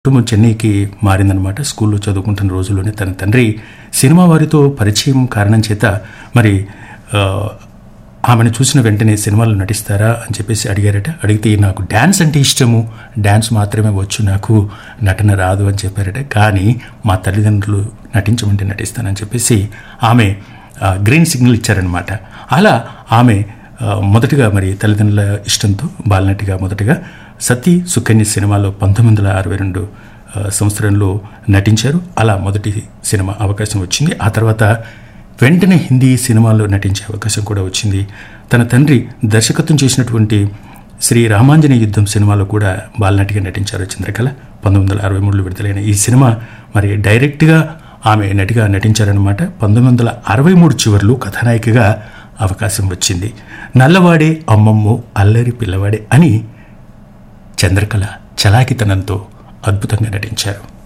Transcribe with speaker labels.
Speaker 1: కుటుంబం చెన్నైకి మారిందనమాట స్కూల్లో చదువుకుంటున్న రోజుల్లోనే తన తండ్రి సినిమా వారితో పరిచయం కారణం చేత మరి ఆ, ఆమెను చూసిన వెంటనే సినిమాలో నటిస్తారా అని చెప్పేసి అడిగారట అడిగితే నాకు డ్యాన్స్ అంటే ఇష్టము డ్యాన్స్ మాత్రమే వచ్చు నాకు నటన రాదు అని చెప్పారట కానీ మా తల్లిదండ్రులు నటించమంటే నటిస్తానని చెప్పేసి ఆమె ఆ, గ్రీన్ సిగ్నల్ ఇచ్చారనమాట అలా ఆమె ఆ, మొదటగా మరి తల్లిదండ్రుల ఇష్టంతో బాలనటిగా మొదటగా సతీ సుకన్య సినిమాలో పంతొమ్మిది వందల అరవై రెండు ఆ, సంవత్సరంలో నటించారు అలా మొదటి సినిమా అవకాశం వచ్చింది ఆ తర్వాత వెంటనే హిందీ సినిమాల్లో నటించే అవకాశం కూడా వచ్చింది తన తండ్రి దర్శకత్వం చేసినటువంటి శ్రీ రామాంజనేయ యుద్ధం సినిమాలో కూడా బాలనటిగా నటించారు చంద్రకళ పంతొమ్మిది వందల అరవై మూడులో విడుదలైన ఈ సినిమా మరి డైరెక్ట్గా ఆమె నటిగా నటించారనమాట పంతొమ్మిది వందల అరవై మూడు చివరిలో కథానాయికగా అవకాశం వచ్చింది నల్లవాడే అమ్మమ్మో అల్లరి పిల్లవాడే అని చంద్రకళ చలాకితనంతో అద్భుతంగా నటించారు